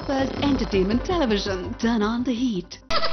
Peppers Entertainment Television. Turn on the heat.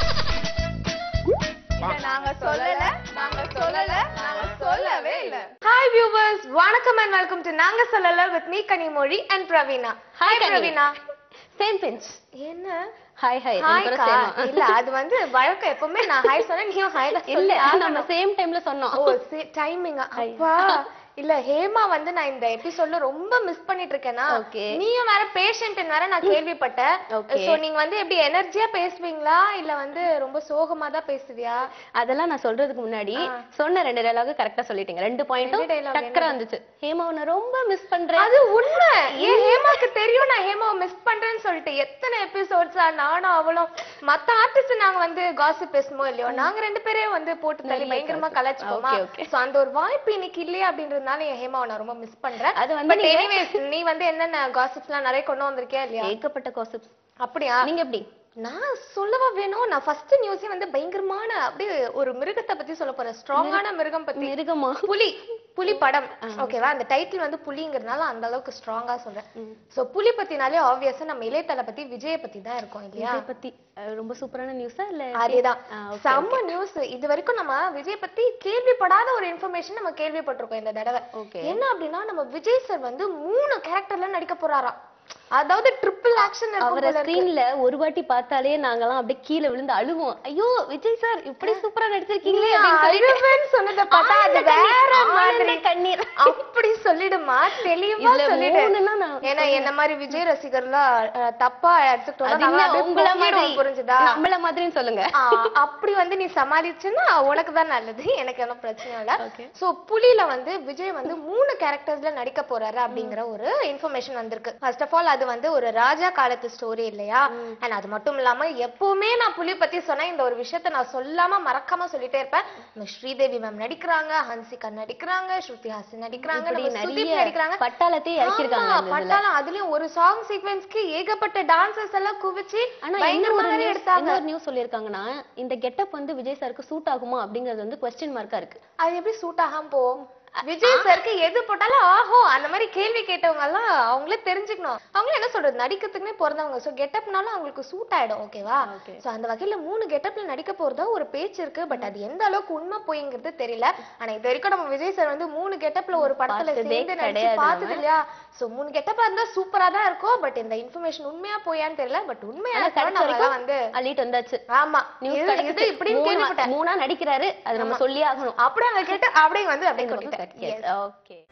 இத நாங்க சொல்லல நாங்க சொல்லல நாங்க சொல்லவே இல்ல ஹாய் வியூவர்ஸ் வணக்கம் அண்ட் வெல்கம் டு நாங்க சொல்லல with me Kanimozhi and Praveena Hi, hi Kani. Praveena same pinch என்ன ஹாய் ஹாய் ஹாய் ரெண்டு பேரும் same ஆ? இல்ல அது வந்து வழக்கம் எப்பவுமே நான் ஹாய் சொன்னேன் நீயும் ஹாய் இல்ல நம்ம சேம் டைம்ல சொன்னோம் ஓ டைமிங் அப்பா இல்ல ஹேமா வந்து நான் இந்த எபிசோட்ல ரொம்ப மிஸ் பண்ணிட்டு இருக்கேனா Okay. நீயும் வேற பேஷண்ட் வேற நான் கேள்விப்பட்டேன் Okay. சோ நீங்க வந்து எப்படி எனர்ஜியா பேசுவீங்களா இல்ல வந்து ரொம்ப சோகமா தான் பேசுவியா அதெல்லாம் நான் சொல்றதுக்கு முன்னாடி சொன்ன ரெண்டு டயலாக் கரெக்டா சொல்லிட்டீங்க ரெண்டு பாயிண்ட்டும் ரெண்டு dialogue டக்கரா வந்துச்சு ஹேமா உன்னை ரொம்ப மிஸ் பண்றேன் அது உண்மை ஏன் ஹேமாக்கு தெரியும் நான் ஹேமாவை மிஸ் பண்றேன்னு சொல்லிட்டு எத்தனை எபிசோட்ஸா நானும் அவளும் மத்த ஆர்டிஸ்ட் நாங்க வந்து காசிப் பேசுமோ இல்லையோ நாங்க ரெண்டு பேரே வந்து போட்டு தள்ளி நிறைய பயங்கரமா gossip. கலாச்சுப்போமா Okay, okay. சோ அந்த ஒரு வாய்ப்பு இன்னைக்கு இல்லையே அப்படின்றதுனால என் ஹேமாவை நான் ரொம்ப மிஸ் பண்றேன் அது வந்து பட் நீங்க- எனிவேஸ் நீ வந்து என்னென்ன காசிப்ஸ் எல்லாம் நிறைய கொண்டு வந்திருக்கியா இல்லையா ஏகப்பட்ட காசிப்ஸ் அப்படியா நீங்க எப்படி நான் சொல்லவா வேணும் நான் ஃபர்ஸ்ட் நியூஸே வந்து பயங்கரமான அப்படியே ஒரு மிருகத்தை பத்தி சொல்ல போறேன் ஸ்ட்ராங்கான மிருகம் பத்தி மிருகமா புலி புலி படம் ஓகேவா அந்த டைட்டில் வந்து புலிங்கிறதுனால அந்த அளவுக்கு ஸ்ட்ராங்கா சொல்றேன் சோ புலி பத்தினாலே ஆப்வியஸா நம்ம இளையதள பத்தி விஜய பத்தி தான் இருக்கும் இல்லையா இதை பத்தி அஹ், ரொம்ப சூப்பரான நியூஸா இல்ல அதேதான் ஆ, okay, செம்ம நியூஸ் இது வரைக்கும் நம்ம விஜய் பத்தி கேள்விப்படாத ஒரு இன்ஃபர்மேஷன் நம்ம கேள்விப்பட்டிருக்கோம் இந்த தடவை Okay. என்ன அப்படின்னா நம்ம விஜய் சார் வந்து மூணு கேரக்டர்ல நடிக்க போறாராம் அதாவது ட்ரிபிள் ஆக்ஷன் அவரை ஸ்கிரீன்ல ஒரு வாட்டி பார்த்தாலே நாங்கெல்லாம் அப்படியே கீழே விழுந்து அழுவோம் ஐயோ விஜய் சார் இப்படி சூப்பரா நடிச்சிருக்கீங்களே அப்படின்னு சொல்லிட்டு அழுவேன்னு சொன்னதை பார்த்தா அது ஆனந்த வேற கண்ணீர், மாதிரி ஆனந்த கண்ணீர். அப்படி சொல்லிடுமா தெளிவா இதுல சொல்லிடு மூணுன்னா நான் ஏன்னா என்ன மாதிரி விஜய் ரசிகர்லாம் அஹ், தப்பா எடுத்துக்கிட்டோம்னா அது நாம இல்ல, அப்படியே உங்கள மாதிரி பொங்கிடுவோம், புரிஞ்சுதா நம்மள மாதிரின்னு சொல்லுங்க ஆ, அப்படி வந்து நீ சமாளிச்சுன்னா உனக்கு தான் நல்லது எனக்கு ஒன்றும் பிரச்சனை இல்ல Okay. சோ புலியில வந்து விஜய் வந்து மூணு கேரக்டர்ஸ்ல நடிக்க போறாரு அப்படிங்கிற ஒரு இன்ஃபர்மேஷன் வந்திருக்கு ஃபர்ஸ்ட் ஆஃப் ஆல் அது வந்து ஒரு ராஜா காலத்து ஸ்டோரி இல்லையா அண்ட் அது மட்டும் இல்லாம எப்பவுமே நான் புலி பத்தி சொன்னா இந்த ஒரு விஷயத்த நான் சொல்லாம மறக்காம சொல்லிட்டே இருப்பேன் நம்ம ஸ்ரீதேவி மேம் நடிக்கிறாங்க ஹன்சிகா நடிக்கிறாங்க ஸ்ருதி ஹாசன் நடிக்கிறாங்க இப்படி நம்ம சுதீப் நிறைய நடிக்கிறாங்க பட்டாளத்தையே இறக்கிருக்காங்க ஆமா, இந்த இதுல. பட்டாளம் அதுலயும் ஒரு சாங் சீக்வென்ஸ்க்கு ஏகப்பட்ட டான்சர்ஸ் எல்லாம் குவிச்சு ஆனா என்ன பயங்கரமா ஒரு வேற news- எடுத்தாங்க இன்னொரு நியூஸ் சொல்லியிருக்காங்கன்னா இந்த கெட்டப் வந்து விஜய் சாருக்கு சூட் ஆகுமா அப்படிங்கிறது வந்து கொஸ்டின் மார்க்கா இருக்கு அது எப்படி சூட் ஆகாம போகும் விஜய் சாருக்கு எது போட்டாலும் ஆஹோ அந்த மாதிரி கேள்வி கேட்டவங்க எல்லாம் அவங்களே தெரிஞ்சுக்கணும் அவங்களே என்ன சொல்றது நடிக்கிறதுக்குனே பிறந்தவங்க சோ கெட்டப்னாலும் அவங்களுக்கு சூட் ஆயிடும் ஓகேவா Okay. சோ அந்த வகையில மூணு கெட்டப்ல நடிக்க போறதா ஒரு பேச்சு இருக்கு பட் அது எந்த அளவுக்கு உண்மை போய்ங்கிறது தெரியல ஆனா இது வரைக்கும் நம்ம விஜய் சார் வந்து மூணு கெட்டப்ல ஒரு படத்துல பார்த்ததே சேர்ந்து நடிச்சு கிடையாது பார்த்தது நம்ம. இல்லையா சோ மூணு கெட்டப்பா இருந்தா சூப்பரா தான் இருக்கும் பட் இந்த இன்ஃபர்மேஷன் உண்மையா போயான்னு தெரியல பட் உண்மையா ஆனா இருக்கா கடைசி நம்ம வரைக்கும் எல்லாம் வந்து அள்ளிட்டு வந்தாச்சு ஆமா நியூஸ் இது- இது இப்படின்னு கேள்விப்பட்டேன் மூணா நடிக்கிறாரு அது நம்ம சொல்லியே ஆகணும் அப்படியே அவங்க கேட்டு அப்படியே வந்து அப்படியே இது மட்டும் கொட்டிட்டேன் correct. Yes, Yes. okay